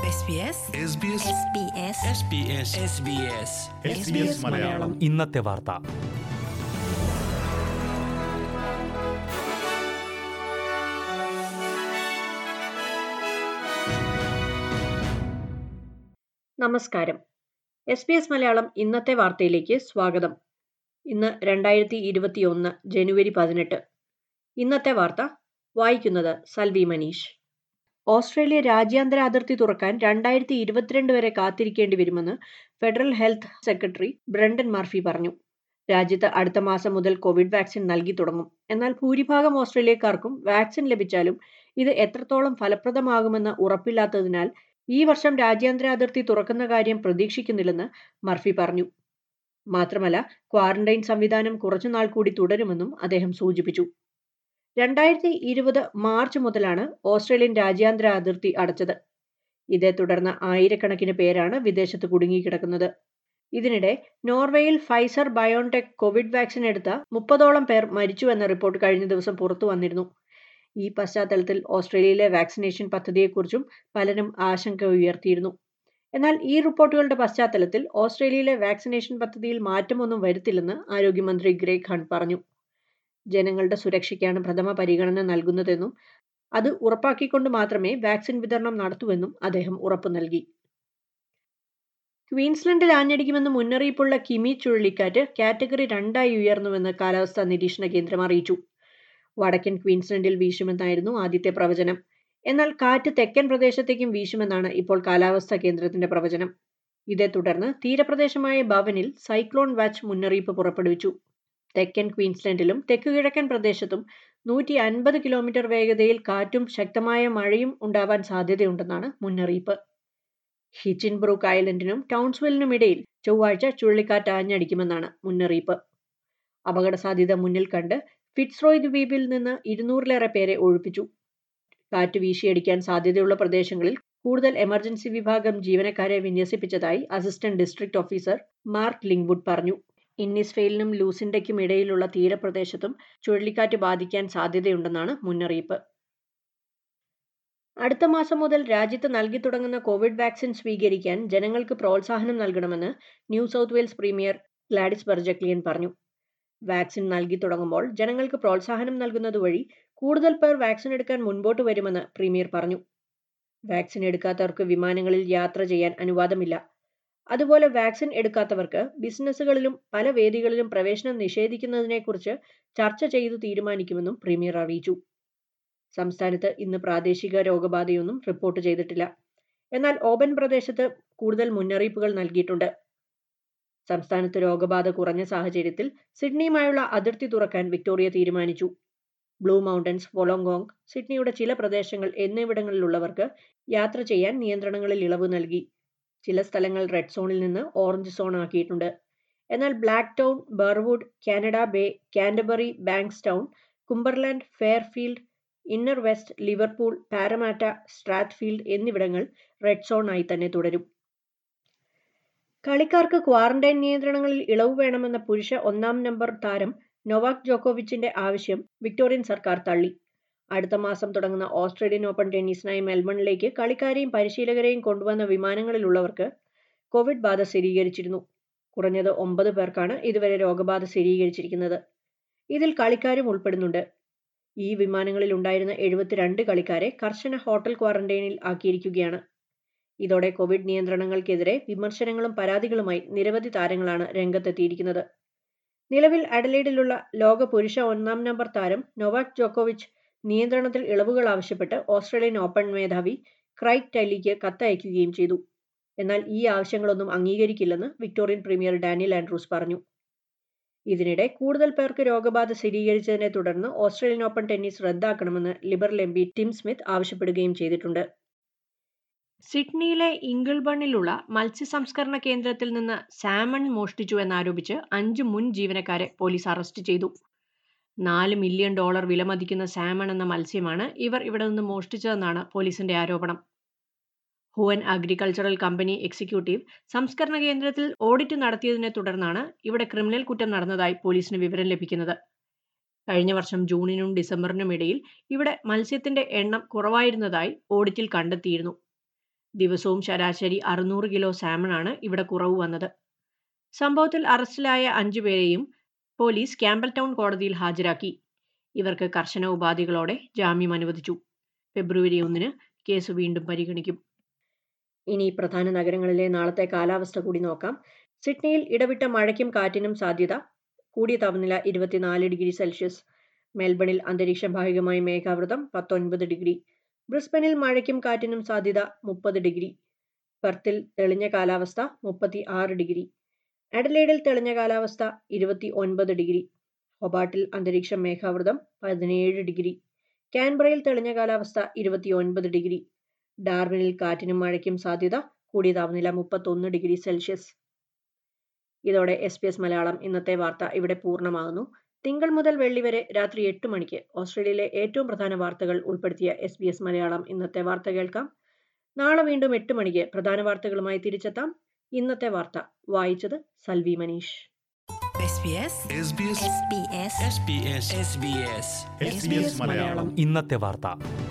SBS SBS SBS SBS SBS SBS Malayalam ഇന്നത്തെ വാർത്ത നമസ്കാരം എസ് ബി എസ് മലയാളം ഇന്നത്തെ വാർത്തയിലേക്ക് സ്വാഗതം ഇന്ന് രണ്ടായിരത്തി ഇരുപത്തി ഒന്ന് ജനുവരി പതിനെട്ട് ഇന്നത്തെ വാർത്ത വായിക്കുന്നത് സൽവി മനീഷ് ഓസ്ട്രേലിയ രാജ്യാന്തര അതിർത്തി തുറക്കാൻ രണ്ടായിരത്തി ഇരുപത്തിരണ്ട് വരെ കാത്തിരിക്കേണ്ടി വരുമെന്ന് federal health secretary Brendan Murphy പറഞ്ഞു രാജ്യത്ത് അടുത്ത മാസം മുതൽ കോവിഡ് വാക്സിൻ നൽകി തുടങ്ങും എന്നാൽ ഭൂരിഭാഗം ഓസ്ട്രേലിയക്കാർക്കും വാക്സിൻ ലഭിച്ചാലും ഇത് എത്രത്തോളം ഫലപ്രദമാകുമെന്ന് ഉറപ്പില്ലാത്തതിനാൽ ഈ വർഷം രാജ്യാന്തര അതിർത്തി തുറക്കുന്ന കാര്യം പ്രതീക്ഷിക്കുന്നില്ലെന്ന് മർഫി പറഞ്ഞു മാത്രമല്ല ക്വാറന്റൈൻ സംവിധാനം കുറച്ചുനാൾ കൂടി തുടരുമെന്നും അദ്ദേഹം സൂചിപ്പിച്ചു രണ്ടായിരത്തി ഇരുപത് മാർച്ച് മുതലാണ് ഓസ്ട്രേലിയൻ രാജ്യാന്തര അതിർത്തി അടച്ചത് ഇതേ തുടർന്ന് ആയിരക്കണക്കിന് പേരാണ് വിദേശത്ത് കുടുങ്ങിക്കിടക്കുന്നത് ഇതിനിടെ നോർവേയിൽ ഫൈസർ ബയോൺടെക് കോവിഡ് വാക്സിൻ എടുത്ത മുപ്പതോളം പേർ മരിച്ചുവെന്ന റിപ്പോർട്ട് കഴിഞ്ഞ ദിവസം പുറത്തു വന്നിരുന്നു ഈ പശ്ചാത്തലത്തിൽ ഓസ്ട്രേലിയയിലെ വാക്സിനേഷൻ പദ്ധതിയെക്കുറിച്ചും പലരും ആശങ്ക ഉയർത്തിയിരുന്നു എന്നാൽ ഈ റിപ്പോർട്ടുകളുടെ പശ്ചാത്തലത്തിൽ ഓസ്ട്രേലിയയിലെ വാക്സിനേഷൻ പദ്ധതിയിൽ മാറ്റമൊന്നും വരുത്തില്ലെന്ന് ആരോഗ്യമന്ത്രി ഗ്രേഗ് ഹണ്ട് പറഞ്ഞു ജനങ്ങളുടെ സുരക്ഷയ്ക്കാണ് പ്രഥമ പരിഗണന നൽകുന്നതെന്നും അത് ഉറപ്പാക്കിക്കൊണ്ട് മാത്രമേ വാക്സിൻ വിതരണം നടത്തൂവെന്നും അദ്ദേഹം ഉറപ്പു നൽകി ക്വീൻസ്ലൻഡിൽ ആഞ്ഞടിക്കുമെന്ന് മുന്നറിയിപ്പുള്ള കിമി ചുഴലിക്കാറ്റ് കാറ്റഗറി രണ്ടായി ഉയർന്നുവെന്ന് കാലാവസ്ഥാ നിരീക്ഷണ കേന്ദ്രം അറിയിച്ചു വടക്കൻ ക്വീൻസ്ലൻഡിൽ വീശുമെന്നായിരുന്നു ആദ്യത്തെ പ്രവചനം എന്നാൽ കാറ്റ് തെക്കൻ പ്രദേശത്തേക്കും വീശുമെന്നാണ് ഇപ്പോൾ കാലാവസ്ഥാ കേന്ദ്രത്തിന്റെ പ്രവചനം ഇതേ തുടർന്ന് തീരപ്രദേശമായ ഭവനിൽ സൈക്ലോൺ വാച്ച് മുന്നറിയിപ്പ് പുറപ്പെടുവിച്ചു തെക്കൻ ക്വീൻസ്ലൻഡിലും തെക്കുകിഴക്കൻ പ്രദേശത്തും നൂറ്റി അൻപത് കിലോമീറ്റർ വേഗതയിൽ കാറ്റും ശക്തമായ മഴയും ഉണ്ടാവാൻ സാധ്യതയുണ്ടെന്നാണ് മുന്നറിയിപ്പ് ഹിച്ചിൻബ്രൂക്ക് ഐലൻഡിനും ടൗൺസ്വില്ലിനും ഇടയിൽ ചൊവ്വാഴ്ച ചുഴലിക്കാറ്റ് ആഞ്ഞടിക്കുമെന്നാണ് മുന്നറിയിപ്പ് അപകട സാധ്യത മുന്നിൽ കണ്ട് ഫിറ്റ്സ്റോയ് ദ്വീപിൽ നിന്ന് ഇരുന്നൂറിലേറെ പേരെ ഒഴിപ്പിച്ചു കാറ്റ് വീശിയടിക്കാൻ സാധ്യതയുള്ള പ്രദേശങ്ങളിൽ കൂടുതൽ എമർജൻസി വിഭാഗം ജീവനക്കാരെ വിന്യസിപ്പിച്ചതായി assistant district officer Mark Lingwood പറഞ്ഞു ഇന്നിസ്ഫെയിലിനും ലൂസിൻഡയ്ക്കും ഇടയിലുള്ള തീരപ്രദേശത്തും ചുഴലിക്കാറ്റ് ബാധിക്കാൻ സാധ്യതയുണ്ടെന്നാണ് മുന്നറിയിപ്പ് അടുത്ത മാസം മുതൽ രാജ്യത്ത് നൽകി തുടങ്ങുന്ന കോവിഡ് വാക്സിൻ സ്വീകരിക്കാൻ ജനങ്ങൾക്ക് പ്രോത്സാഹനം നൽകണമെന്ന് New South Wales premier Gladys Berejiklian പറഞ്ഞു വാക്സിൻ നൽകി തുടങ്ങുമ്പോൾ ജനങ്ങൾക്ക് പ്രോത്സാഹനം നൽകുന്നത് വഴി കൂടുതൽ പേർ വാക്സിൻ എടുക്കാൻ മുൻപോട്ട് വരുമെന്ന് പ്രീമിയർ പറഞ്ഞു വാക്സിൻ എടുക്കാത്തവർക്ക് വിമാനങ്ങളിൽ യാത്ര ചെയ്യാൻ അനുവാദമില്ല അതുപോലെ വാക്സിൻ എടുക്കാത്തവർക്ക് ബിസിനസ്സുകളിലും പല വേദികളിലും പ്രവേശനം നിഷേധിക്കുന്നതിനെക്കുറിച്ച് ചർച്ച ചെയ്തു തീരുമാനിക്കുമെന്നും പ്രീമിയർ അറിയിച്ചു സംസ്ഥാനത്ത് ഇന്ന് പ്രാദേശിക രോഗബാധയൊന്നും റിപ്പോർട്ട് ചെയ്തിട്ടില്ല എന്നാൽ ഓബൻ പ്രദേശത്ത് കൂടുതൽ മുന്നറിയിപ്പുകൾ നൽകിയിട്ടുണ്ട് സംസ്ഥാനത്ത് രോഗബാധ കുറഞ്ഞ സാഹചര്യത്തിൽ സിഡ്നിയുമായുള്ള അതിർത്തി തുറക്കാൻ വിക്ടോറിയ തീരുമാനിച്ചു ബ്ലൂ മൗണ്ടൻസ് വൊളോങ്കോങ് സിഡ്നിയുടെ ചില പ്രദേശങ്ങൾ എന്നിവിടങ്ങളിലുള്ളവർക്ക് യാത്ര ചെയ്യാൻ നിയന്ത്രണങ്ങളിൽ ഇളവ് നൽകി ചില സ്ഥലങ്ങൾ റെഡ് സോണിൽ നിന്ന് ഓറഞ്ച് സോൺ ആക്കിയിട്ടുണ്ട് എന്നാൽ Blacktown Burwood Canada Bay Canterbury Bankstown Cumberland Fairfield Inner West Liverpool Parramatta Strathfield എന്നിവിടങ്ങൾ റെഡ് സോൺ ആയി തന്നെ തുടരും കളിക്കാർക്ക് ക്വാറന്റൈൻ നിയന്ത്രണങ്ങളിൽ ഇളവ് വേണമെന്ന പുരുഷ ഒന്നാം നമ്പർ താരം നൊവാക് ജോക്കോവിച്ചിന്റെ ആവശ്യം വിക്ടോറിയൻ സർക്കാർ തള്ളി അടുത്ത മാസം തുടങ്ങുന്ന ഓസ്ട്രേലിയൻ ഓപ്പൺ ടെന്നീസിനായി മെൽബണിലേക്ക് കളിക്കാരെയും പരിശീലകരെയും കൊണ്ടുവന്ന വിമാനങ്ങളിലുള്ളവർക്ക് കോവിഡ് ബാധ സ്ഥിരീകരിച്ചിരുന്നു കുറഞ്ഞത് ഒമ്പത് പേർക്കാണ് ഇതുവരെ രോഗബാധ സ്ഥിരീകരിച്ചിരിക്കുന്നത് ഇതിൽ കളിക്കാരും ഉൾപ്പെടുന്നുണ്ട് ഈ വിമാനങ്ങളിൽ ഉണ്ടായിരുന്ന എഴുപത്തിരണ്ട് കളിക്കാരെ കർശന ഹോട്ടൽ ക്വാറന്റൈനിൽ ആക്കിയിരിക്കുകയാണ് ഇതോടെ കോവിഡ് നിയന്ത്രണങ്ങൾക്കെതിരെ വിമർശനങ്ങളും പരാതികളുമായി നിരവധി താരങ്ങളാണ് രംഗത്തെത്തിയിരിക്കുന്നത് നിലവിൽ അഡലൈഡിലുള്ള ലോക പുരുഷ ഒന്നാം നമ്പർ താരം നൊവാക് ജോക്കോവിച്ച് നിയന്ത്രണത്തിൽ ഇളവുകൾ ആവശ്യപ്പെട്ട് ഓസ്ട്രേലിയൻ ഓപ്പൺ മേധാവി ക്രൈറ്റ് ടൈലിക്ക് കത്തയക്കുകയും ചെയ്തു എന്നാൽ ഈ ആവശ്യങ്ങളൊന്നും അംഗീകരിക്കില്ലെന്ന് വിക്ടോറിയൻ പ്രീമിയർ ഡാനിയൽ ആൻഡ്രൂസ് പറഞ്ഞു ഇതിനിടെ കൂടുതൽ പേർക്ക് രോഗബാധ സ്ഥിരീകരിച്ചതിനെ തുടർന്ന് ഓസ്ട്രേലിയൻ ഓപ്പൺ ടെന്നീസ് റദ്ദാക്കണമെന്ന് Liberal M P Tim Smith ആവശ്യപ്പെടുകയും ചെയ്തിട്ടുണ്ട് സിഡ്നിയിലെ ഇംഗിൾബണിലുള്ള മത്സ്യ സംസ്കരണ കേന്ദ്രത്തിൽ നിന്ന് സാമൺ മോഷ്ടിച്ചു എന്നാരോപിച്ച് അഞ്ച് മുൻ ജീവനക്കാരെ പോലീസ് അറസ്റ്റ് ചെയ്തു നാല് മില്യൺ ഡോളർ വിലമതിക്കുന്ന സാമൺ എന്ന മത്സ്യമാണ് ഇവർ ഇവിടെ നിന്ന് മോഷ്ടിച്ചതെന്നാണ് പോലീസിന്റെ ആരോപണം ഹുവൻ അഗ്രികൾച്ചറൽ കമ്പനി എക്സിക്യൂട്ടീവ് സംസ്കരണ കേന്ദ്രത്തിൽ ഓഡിറ്റ് നടത്തിയതിനെ തുടർന്നാണ് ഇവിടെ ക്രിമിനൽ കുറ്റം നടന്നതായി പോലീസിന് വിവരം ലഭിക്കുന്നത് കഴിഞ്ഞ വർഷം ജൂണിനും ഡിസംബറിനും ഇടയിൽ ഇവിടെ മത്സ്യത്തിന്റെ എണ്ണം കുറവായിരുന്നതായി ഓഡിറ്റിൽ കണ്ടെത്തിയിരുന്നു ദിവസവും ശരാശരി അറുന്നൂറ് കിലോ സാമണാണ് ഇവിടെ കുറവ് വന്നത് സംഭവത്തിൽ അറസ്റ്റിലായ അഞ്ചുപേരെയും പോലീസ് ക്യാമ്പൽ ടൗൺ കോടതിയിൽ ഹാജരാക്കി ഇവർക്ക് കർശന ഉപാധികളോടെ ജാമ്യം അനുവദിച്ചു ഫെബ്രുവരി ഒന്നിന് കേസ് വീണ്ടും പരിഗണിക്കും ഇനി പ്രധാന നഗരങ്ങളിലെ നാളത്തെ കാലാവസ്ഥ കൂടി നോക്കാം സിഡ്നിയിൽ ഇടവിട്ട മഴയ്ക്കും കാറ്റിനും സാധ്യത കൂടിയ താപനില ഇരുപത്തിനാല് ഡിഗ്രി സെൽഷ്യസ് മെൽബണിൽ അന്തരീക്ഷം ഭാഗികമായി മേഘാവൃതം പത്തൊൻപത് ഡിഗ്രി ബ്രിസ്ബനിൽ മഴയ്ക്കും കാറ്റിനും സാധ്യത മുപ്പത് ഡിഗ്രി പെർത്തിൽ തെളിഞ്ഞ കാലാവസ്ഥ മുപ്പത്തി ആറ് ഡിഗ്രി അഡലേഡിൽ തെളിഞ്ഞ കാലാവസ്ഥ ഇരുപത്തി ഒൻപത് ഡിഗ്രി ഹൊബാട്ടിൽ അന്തരീക്ഷം മേഘാവൃതം പതിനേഴ് ഡിഗ്രി കാൻബറയിൽ തെളിഞ്ഞ കാലാവസ്ഥ ഇരുപത്തി ഒൻപത് ഡിഗ്രി ഡാർവിനിൽ കാറ്റിനും മഴയ്ക്കും സാധ്യത കൂടിയ താപനില മുപ്പത്തൊന്ന് ഡിഗ്രി സെൽഷ്യസ് ഇതോടെ എസ് പി എസ് മലയാളം ഇന്നത്തെ വാർത്ത ഇവിടെ പൂർണ്ണമാകുന്നു തിങ്കൾ മുതൽ വെള്ളി വരെ രാത്രി എട്ട് മണിക്ക് ഓസ്ട്രേലിയയിലെ ഏറ്റവും പ്രധാന വാർത്തകൾ ഉൾപ്പെടുത്തിയ എസ് ബി എസ് മലയാളം ഇന്നത്തെ വാർത്ത കേൾക്കാം നാളെ വീണ്ടും എട്ട് മണിക്ക് പ്രധാന വാർത്തകളുമായി തിരിച്ചെത്താം ഇന്നത്തെ വാർത്ത വായിച്ചത് Salvi Manish SBS SBS SBS SBS SBS Malayalam ഇന്നത്തെ വാർത്ത